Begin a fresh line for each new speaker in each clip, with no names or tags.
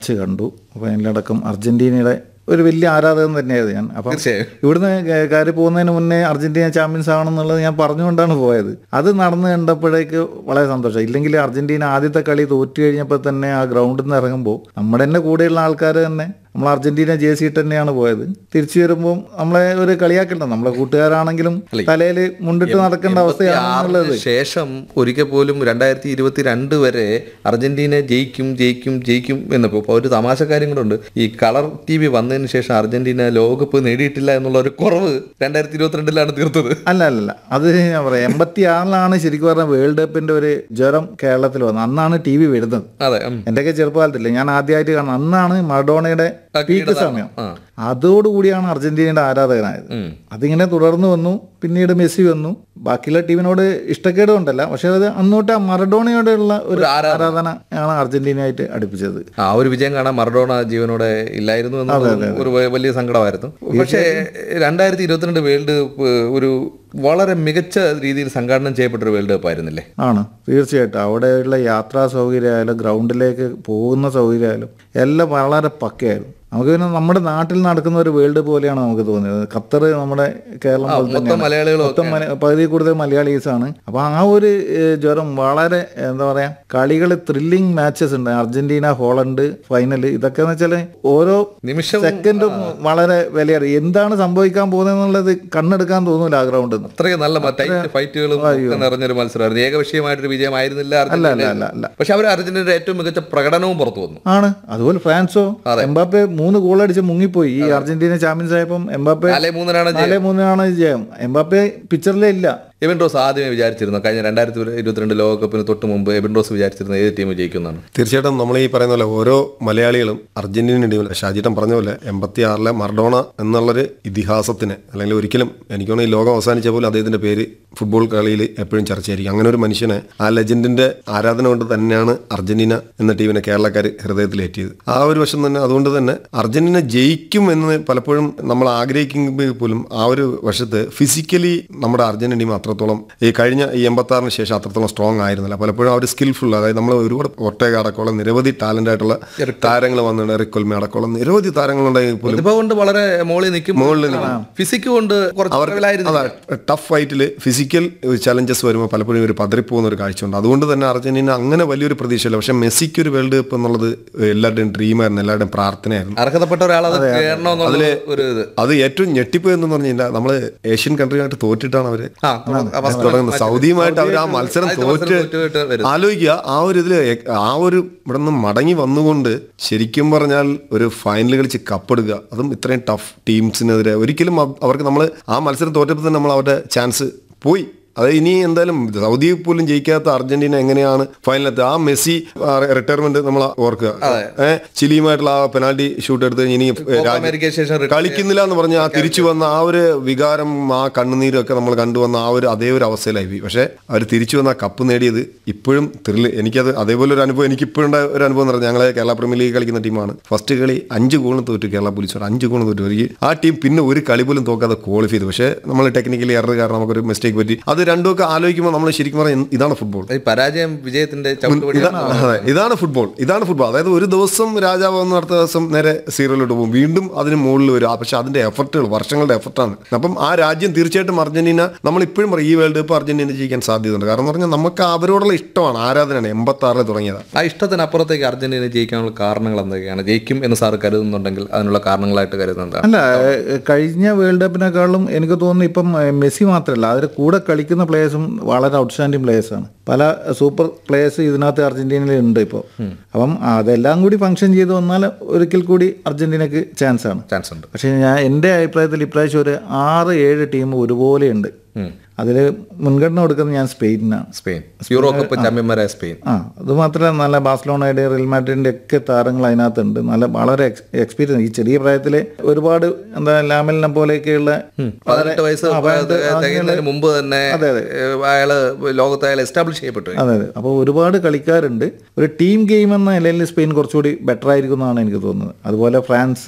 Match കണ്ടു അപ്പോൾ അതിലടക്കം അർജന്റീനയുടെ ഒരു വലിയ ആരാധകൻ തന്നെയായിരുന്നു ഞാൻ അപ്പം
തീർച്ചയായും
ഇവിടുന്ന് ക- കയറി പോകുന്നതിന് മുന്നേ അർജന്റീന ചാമ്പ്യൻസ് ആണെന്നുള്ളത് ഞാൻ പറഞ്ഞുകൊണ്ടാണ് പോയത് അത് നടന്നു കണ്ടപ്പോഴേക്ക് വളരെ സന്തോഷം ഇല്ലെങ്കിൽ അർജന്റീന ആദ്യത്തെ കളി തോറ്റു കഴിഞ്ഞപ്പോൾ തന്നെ ആ ഗ്രൗണ്ടിൽ നിന്ന് ഇറങ്ങുമ്പോൾ നമ്മുടെ തന്നെ കൂടെയുള്ള ആൾക്കാർ തന്നെ നമ്മൾ അർജന്റീന ജേഴ്സി ഇട്ട് തന്നെയാണ് പോയത് തിരിച്ചു വരുമ്പോൾ നമ്മളെ ഒരു കളിയാക്കണ്ട നമ്മളെ കൂട്ടുകാരാണെങ്കിലും തലയിൽ മുണ്ടിട്ട് നടക്കേണ്ട അവസ്ഥയാണെന്നുള്ളത്
ആറിന് ശേഷം ഒരിക്കൽ പോലും രണ്ടായിരത്തി ഇരുപത്തി രണ്ട് വരെ അർജന്റീന ജയിക്കും ജയിക്കും ജയിക്കും എന്നപ്പോ ഇപ്പൊ ഒരു തമാശ കാര്യം കൂടെ ഉണ്ട് ഈ കളർ ടി വി വന്നതിന് ശേഷം അർജന്റീന ലോകകപ്പ് നേടിയിട്ടില്ല എന്നുള്ള ഒരു കുറവ് രണ്ടായിരത്തി ഇരുപത്തിരണ്ടിലാണ് തീർത്തത്
അല്ല അല്ല അല്ല അത് ഞാൻ പറയാം എൺപത്തി ആറിലാണ് ശരിക്കും പറഞ്ഞ വേൾഡ് കപ്പിന്റെ ഒരു ജ്വരം കേരളത്തിൽ വന്നത് അന്നാണ് ടി വി വരുന്നത്
അതെ ഉം.
എന്റെയൊക്കെ ചെറുപ്പകാലത്തില്ലേ ഞാൻ ആദ്യമായിട്ട് കാണുന്നത് അന്നാണ് മറഡോണയുടെ
ആ,
പീക്ക്
കിരീടദാനം.
സമയം
ആ.
അതോടുകൂടിയാണ് അർജന്റീനയുടെ ആരാധകനായത്
ഉം.
അതിങ്ങനെ തുടർന്ന് വന്നു പിന്നീട് മെസ്സി വന്നു ബാക്കിയുള്ള ടീമിനോട് ഇഷ്ടക്കേട് കൊണ്ടല്ല പക്ഷെ അത് അന്നോട്ട് ആ മറഡോണയോടുള്ള ഒരു ആരാധന ആണ് അർജന്റീനയായിട്ട് അടുപ്പിച്ചത്
ആ ഒരു വിജയം കാണാൻ മറഡോണ ജീവനോടെ ഇല്ലായിരുന്നു എന്നുള്ളത് ഒരു വ- വലിയ സങ്കടമായിരുന്നു പക്ഷേ രണ്ടായിരത്തി ഇരുപത്തിരണ്ട് വേൾഡ് കപ്പ് ഒരു വളരെ മികച്ച രീതിയിൽ സംഘാടനം ചെയ്യപ്പെട്ട ഒരു വേൾഡ് കപ്പ് ആയിരുന്നില്ലേ
ആണ് തീർച്ചയായിട്ടും അവിടെയുള്ള യാത്രാ സൗകര്യമായാലും ഗ്രൗണ്ടിലേക്ക് പോകുന്ന സൗകര്യമായാലും എല്ലാം വളരെ പക്കയായിരുന്നു നമുക്ക് പിന്നെ നമ്മുടെ നാട്ടിൽ നടക്കുന്ന ഒരു വേൾഡ് പോലെയാണ് നമുക്ക് തോന്നിയത് ഖത്തർ നമ്മുടെ കേരളം പോലെ
മൊത്തം
തന്നെയാണ്
മലയാളികളും
മൊത്തം മല- പകുതി കൂടുതൽ മലയാളീസാണ് അപ്പൊ ആ ഒരു ഏഹ്, ജ്വരം വളരെ എന്താ പറയാ കളികൾ ത്രില്ലിംഗ് മാച്ചസ് ഉണ്ട് അർജന്റീന ഹോളണ്ട് ഫൈനൽ ഇതൊക്കെ എന്ന് വെച്ചാല് ഓരോ
നിമിഷം
സെക്കൻഡും വളരെ വിലയാണ് എന്താണ് സംഭവിക്കാൻ പോകുന്നതെന്നുള്ളത് കണ്ണെടുക്കാൻ തോന്നൂല ആ ഗ്രൗണ്ടിൽ നിന്ന്
അത്രയും നല്ല ടൈറ്റ് ഫൈറ്റുകളും ഒക്കെ നിറഞ്ഞൊരു മത്സരമായിരുന്നു ഏകപക്ഷീയമായിട്ടൊരു വിജയമായിരുന്നില്ല
അല്ല
അർജന്റീന
അല്ല അല്ല
പക്ഷെ അവർ അർജന്റീനയുടെ ഏറ്റവും മികച്ച പ്രകടനവും പുറത്തു വന്നു
ആണ് അതുപോലെ ഫ്രാൻസോ എംബാപ്പെ മൂന്ന് ഗോൾ അടിച്ച് മുങ്ങിപ്പോയി ഈ അർജന്റീന ചാമ്പ്യൻസ് ആയപ്പം എംബാപ്പെ
നാലേ മൂന്നിനാണ് ജയം.
നാല് മൂന്നിനാണ് ജയം എംബാപ്പെ പിക്ചറിലേ ഇല്ല
എബിൻ റോസ് ആദ്യമേ വിചാരിച്ചിരുന്നു കഴിഞ്ഞ രണ്ടായിരത്തി ഇരുപത്തിരണ്ട് ലോകകപ്പിന് തൊട്ട് മുമ്പ് എബിൻ റോസ് വിചാരിച്ചിരുന്ന ഏത് ടീം ജയിക്കുന്നതാണ്
തീർച്ചയായിട്ടും നമ്മൾ ഈ പറയുന്ന പോലെ ഓരോ മലയാളികളും അർജന്റീന ടീമിൽ ഷാജിട്ടൻ പറഞ്ഞ പോലെ എൺപത്തി ആറിലെ മർഡോണ എന്നുള്ളൊരു ഇതിഹാസത്തിന് അല്ലെങ്കിൽ ഒരിക്കലും എനിക്ക് തോന്നുന്നു ഈ ലോകം അവസാനിച്ച പോലും അദ്ദേഹത്തിന്റെ പേര് ഫുട്ബോൾ കളിയിൽ എപ്പോഴും ചർച്ചയായിരിക്കും അങ്ങനെ ഒരു മനുഷ്യനെ ആ ലെജൻഡിന്റെ ആരാധന കൊണ്ട് തന്നെയാണ് അർജന്റീന എന്ന ടീമിനെ കേരളക്കാർ ഹൃദയത്തിലേറ്റിയത് ആ ഒരു വശം തന്നെ അതുകൊണ്ട് തന്നെ അർജന്റീന ജയിക്കും എന്ന് പലപ്പോഴും നമ്മൾ ആഗ്രഹിക്കുമ്പോൾ പോലും ആ ഒരു വശത്ത് ഫിസിക്കലി നമ്മുടെ അർജന്റീന ടീം അത്രത്തോളം ഈ കഴിഞ്ഞ ഈ എൺപത്തി ആറിന് ശേഷം അത്രത്തോളം സ്ട്രോങ് ആയിരുന്നില്ല പലപ്പോഴും അവർ സ്കിൽഫുൾ അതായത് നമ്മൾ ഒരുപാട് ഒട്ടേക അടക്കമുള്ള നിരവധി ടാലന്റ് ആയിട്ടുള്ള താരങ്ങൾ വന്നിട്ടുണ്ട് റിക്കൊൽമ അടക്കമുള്ള നിരവധി താരങ്ങളുണ്ടെങ്കിൽ പോലും
പ്രതിഭ കൊണ്ട് വളരെ മോളിൽ നിൽക്കും ഫിസിക് കൊണ്ട് കുറച്ച് കുറവിലായിരുന്നു
അതാ ടഫ് ഫൈറ്റിൽ ഫിസിക്കൽ ചലഞ്ചസ് വരുമ്പോൾ പലപ്പോഴും ഇവർ പതറിപ്പോകുന്ന ഒരു കാഴ്ചയുണ്ട് അതുകൊണ്ട് തന്നെ അർജന്റീന അങ്ങനെ വലിയൊരു പ്രതീക്ഷയില്ല പക്ഷേ മെസ്സിക്ക് ഒരു വേൾഡ് കപ്പ് എന്നുള്ളത് എല്ലാവരുടെയും ഡ്രീമായിരുന്നു എല്ലാവരുടെയും പ്രാർത്ഥനയായിരുന്നു
അർഹതപ്പെട്ട ഒരാൾ അത് കേറണമെന്നുള്ള ഒരു ഇത്
അത് ഏറ്റവും ഞെട്ടിപ്പോയി എന്ന് പറഞ്ഞു കഴിഞ്ഞാൽ നമ്മൾ ഏഷ്യൻ കൺട്രിയായിട്ട് തോറ്റിട്ടാണ് അവര്
ആ അവസ്ഥ
തുടങ്ങുന്നത് സൗദിയുമായിട്ട് അവർ ആ മത്സരം
ആദ്യത്തെ
തോറ്റ്
മത്സരം തോറ്റുപോയിട്ട് വരുന്നു.
ആലോചിക്കുക ആ ഒരു ഇതില് എ- ആ ഒരു ഇവിടെ നിന്ന് മടങ്ങി വന്നുകൊണ്ട് ശരിക്കും പറഞ്ഞാൽ ഒരു ഫൈനൽ കളിച്ച് കപ്പെടുക അതും ഇത്രയും ടഫ് ടീംസിനെതിരെ ഒരിക്കലും അവ- അവർക്ക് നമ്മൾ ആ മത്സരം തോറ്റപ്പോൾ തന്നെ നമ്മൾ അവരുടെ ചാൻസ് പോയി അത് ഇനി എന്തായാലും സൗദി പോലും ജയിക്കാത്ത അർജന്റീന എങ്ങനെയാണ് ഫൈനലെത്തുക ആ മെസ്സി റിട്ടയർമെന്റ് നമ്മൾ ഓർക്കുക ഏഹ് ചിലിയുമായിട്ടുള്ള ആ പെനാൽറ്റി ഷൂട്ട് എടുത്ത് കഴിഞ്ഞ് ഇനി രാജ്യം
അമേരിക്കയ്ക്ക് ശേഷം retire
കളിക്കുന്നില്ല എന്ന് പറഞ്ഞ് ആ തിരിച്ചു വന്ന ആ ഒരു വികാരം ആ കണ്ണുനീരും ഒക്കെ നമ്മൾ കണ്ടുവന്ന ആ ഒരു അതേ ഒരു അവസ്ഥയിലായി പോയി പക്ഷേ അവർ തിരിച്ചു വന്ന ആ കപ്പ് നേടിയത് ഇപ്പോഴും ത്രില്ല് എനിക്കത് അതേപോലെ ഒരു അനുഭവം എനിക്ക് ഇപ്പോഴും ഉണ്ടായ ഒരു അനുഭവം എന്ന് പറഞ്ഞാൽ ഞങ്ങളെ കേരള പ്രീമിയർ ലീഗ് കളിക്കുന്ന ടീമാണ് ഫസ്റ്റ് കളി അഞ്ച് ഗോളും തോറ്റു കേരള പോലീസോട് അഞ്ച് ഗോളും തോറ്റു എനിക്ക് ആ ടീം പിന്നെ ഒരു കളി പോലും തോക്കാതെ ക്വാളിഫൈ ചെയ്തു പക്ഷേ നമ്മൾ ടെക്നിക്കലി എറർ കാരണം നമുക്കൊരു മിസ്റ്റേക്ക് പറ്റി അത് രണ്ടുമൊക്കെ ആലോചിക്കുമ്പോൾ നമ്മൾ ശരിക്കും പറഞ്ഞാൽ ഇതാണ് ഫുട്ബോൾ
ഈ പരാജയം വിജയത്തിന്റെ
ഇതാ-
ചവിട്ടുപടിയാണ്
അതെ ഇതാണ് ഫുട്ബോൾ ഇതാണ് ഫുട്ബോൾ അതായത് ഒരു ദിവസം രാജാവ് വന്ന് അടുത്ത ദിവസം നേരെ സീറോയിലോട്ട് പോകും വീണ്ടും അതിന് മുകളിൽ വരും ആ, പക്ഷെ അതിന്റെ എഫർട്ടുകൾ വർഷങ്ങളുടെ എഫർട്ടാണ് അപ്പം ആ രാജ്യം തീർച്ചയായിട്ടും അർജന്റീന നമ്മൾ ഇപ്പോഴും പറയും ഈ വേൾഡ് കപ്പ് അർജന്റീന ജയിക്കാൻ സാധ്യതയുണ്ട് കാരണം എന്ന് പറഞ്ഞാൽ നമുക്ക് അവരോടുള്ള ഇഷ്ടമാണ് ആരാധനയാണ് എൺപത്തി ആറിൽ തുടങ്ങിയതാണ്
ആ ഇഷ്ടത്തിനപ്പുറത്തേക്ക് അർജന്റീന ജയിക്കാനുള്ള കാരണങ്ങൾ എന്തൊക്കെയാണ് ജയിക്കും എന്ന് സാർ കരുതുന്നുണ്ടെങ്കിൽ അതിനുള്ള കാരണങ്ങളായിട്ട് കരുതുന്നത്
അല്ല ഏഹ്, കഴിഞ്ഞ വേൾഡ് കപ്പിനെക്കാളും എനിക്ക് തോന്നുന്നു ഇപ്പം ഏഹ്, മെസ്സി മാത്രമല്ല അതിൽ കൂടെ കളിക്കുന്ന പ്ലേയേഴ്സും വളരെ ഔട്ട്സ്റ്റാൻഡിങ് പ്ലേയേഴ്സാണ് പല സൂപ്പർ പ്ലേയേഴ്സ് ഇതിനകത്ത് അർജന്റീനയിൽ ഉണ്ട് ഇപ്പോൾ അപ്പം അതെല്ലാം കൂടി ഫംഗ്ഷൻ ചെയ്ത് വന്നാൽ ഒരിക്കൽ കൂടി അർജന്റീനക്ക് ചാൻസ് ആണ്
ചാൻസ് ഉണ്ട്
പക്ഷേ ഞാൻ എൻ്റെ അഭിപ്രായത്തിൽ ഇപ്രാവശ്യം ഒരു ആറ് ഏഴ് ടീം ഒരുപോലെയുണ്ട് അതിൽ മുൻഗണന കൊടുക്കുന്നത് ഞാൻ സ്പെയിനാണ്
സ്പെയിൻ യൂറോ കപ്പ് ചാമ്പ്യന്മാരായ സ്പെയിൻ
ആ അത് മാത്രമല്ല നല്ല ബാഴ്സലോണയുടെ റിയൽ മാഡ്രിഡിന്റെ ഒക്കെ താരങ്ങൾ അതിനകത്തുണ്ട് നല്ല വളരെ എക്സ്പീരിയൻസ് ഈ ചെറിയ പ്രായത്തിൽ ഒരുപാട് എന്താ ലാമലിനെ പോലെയൊക്കെയുള്ള
പതിനെട്ട് വയസ്സ്
ആ, പതിനെട്ട്
തികയുന്നതിന് മുമ്പ് തന്നെ ഏഹ്, അയാള് ലോകത്ത് അയാൾ എസ്റ്റാബ്ലിഷ് ചെയ്യപ്പെട്ടു
അതെ അതെ അപ്പോൾ ഒരുപാട് കളിക്കാരുണ്ട് ഒരു ടീം ഗെയിം എന്ന നിലയിൽ സ്പെയിൻ കുറച്ചുകൂടി ബെറ്റർ ആയിരിക്കും എന്നാണ് എനിക്ക് തോന്നുന്നത് അതുപോലെ ഫ്രാൻസ്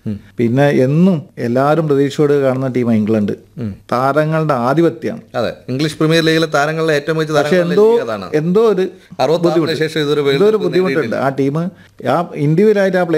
പിന്നെ എന്നും എല്ലാവരും പ്രതീക്ഷയോട് കാണുന്ന ടീം ഇംഗ്ലണ്ട് താരങ്ങളുടെ ആധിപത്യമാണ്
അതെ ഇംഗ്ലീഷ് പ്രീമിയർ ലീഗിലെ താരങ്ങളിലെ ഏറ്റവും മികച്ച
പക്ഷെ
താരങ്ങളിലെ
എന്തോ
ലീഗ് അതാണ്
എന്തോ ഒരു
അറുപത്തി ശേഷം ഇതൊരു
എന്തോ ഒരു ബുദ്ധിമുട്ടുണ്ട് ആ ടീം ആ ഇൻഡിവിജ്വലായിട്ട് ആ